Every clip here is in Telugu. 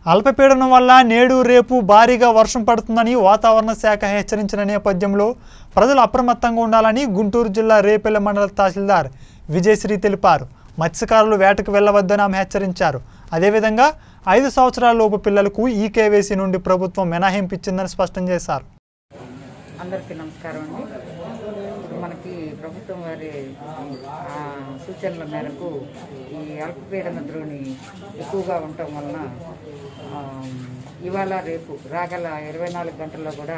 అల్పపీడనం వల్ల నేడు రేపు భారీగా వర్షం పడుతుందని వాతావరణ శాఖ హెచ్చరించిన నేపథ్యంలో ప్రజలు అప్రమత్తంగా ఉండాలని గుంటూరు జిల్లా రేపల్లె మండల తహసీల్దార్ విజయశ్రీ తెలిపారు మత్స్యకారులు వేటకు వెళ్లవద్దని ఆమె హెచ్చరించారు అదేవిధంగా ఐదు సంవత్సరాల లోపు పిల్లలకు ఈ కేవైసీ నుండి ప్రభుత్వం మినహాయింపు ఇచ్చిందని స్పష్టం చేశారు అందరికీ నమస్కారం అండి ఇప్పుడు మనకి ప్రభుత్వం వారి ఆ, సూచనల మేరకు ఈ అల్పపీడన ద్రోణి ఎక్కువగా ఉండటం వలన ఆ, ఇవాళ రేపు రాగల ఇరవై నాలుగు గంటల్లో కూడా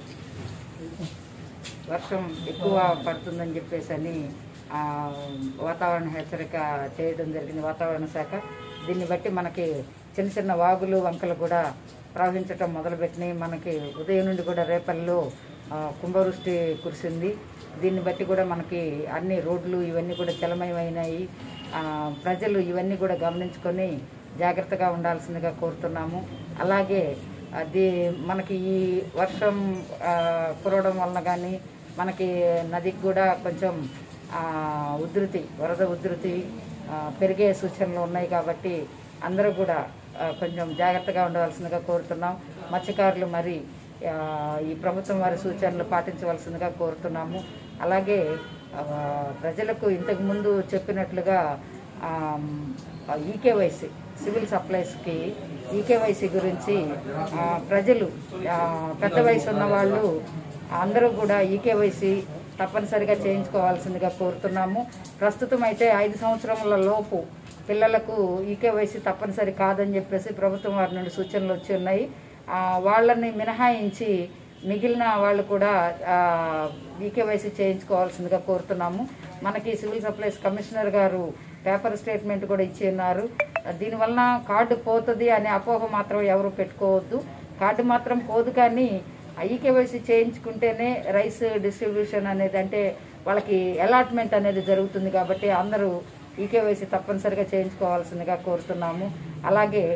వర్షం ఎక్కువ పడుతుందని చెప్పేసి అని ఆ, వాతావరణ హెచ్చరిక చేయడం జరిగింది వాతావరణ శాఖ దీన్ని బట్టి మనకి చిన్న చిన్న వాగులు వంకలు కూడా ప్రవహించటం మొదలుపెట్టినాయి మనకి ఉదయం నుండి కూడా రేపల్లో ఆ, కుంభవృష్టి కురిసింది దీన్ని బట్టి కూడా మనకి అన్ని రోడ్లు ఇవన్నీ కూడా జలమయమైనాయి ఆ, ప్రజలు ఇవన్నీ కూడా గమనించుకొని జాగ్రత్తగా ఉండాల్సిందిగా కోరుతున్నాము అలాగే అది మనకి ఈ వర్షం ఆ, కురవడం వలన కానీ మనకి నదికి కూడా కొంచెం ఆ, ఉధృతి వరద ఉధృతి ఆ, పెరిగే సూచనలు ఉన్నాయి కాబట్టి అందరూ కూడా ఆ, కొంచెం జాగ్రత్తగా ఉండవలసిందిగా కోరుతున్నాం మత్స్యకారులు మరి ఆ, ఈ ప్రభుత్వం వారి సూచనలు పాటించవలసిందిగా కోరుతున్నాము అలాగే ఆ, ప్రజలకు ఇంతకుముందు చెప్పినట్లుగా ఈకేవైసీ సివిల్ సప్లైస్కి ఈకేవైసీ గురించి ఆ, ప్రజలు ఆ, పెద్ద వయసు ఉన్న వాళ్ళు అందరూ కూడా ఈకేవైసీ తప్పనిసరిగా చేయించుకోవాల్సిందిగా కోరుతున్నాము ప్రస్తుతం అయితే ఐదు సంవత్సరముల లోపు పిల్లలకు ఈకేవైసీ తప్పనిసరి కాదని చెప్పేసి ప్రభుత్వం వారి నుండి సూచనలు వచ్చి ఉన్నాయి ఆ, వాళ్ళని మినహాయించి మిగిలిన వాళ్ళు కూడా ఈకేవైసీ చేయించుకోవాల్సిందిగా కోరుతున్నాము మనకి సివిల్ సప్లైస్ కమిషనర్ గారు పేపర్ స్టేట్మెంట్ కూడా ఇచ్చి ఉన్నారు దీనివలన కార్డు పోతుంది అనే అపోహ మాత్రం ఎవరు పెట్టుకోవద్దు కార్డు మాత్రం పోదు కానీ ఈకేవైసీ చేయించుకుంటేనే రైస్ డిస్ట్రిబ్యూషన్ అనేది అంటే వాళ్ళకి అలాట్మెంట్ అనేది జరుగుతుంది కాబట్టి అందరూ ఈకేవైసీ తప్పనిసరిగా చేయించుకోవాల్సిందిగా కోరుతున్నాము అలాగే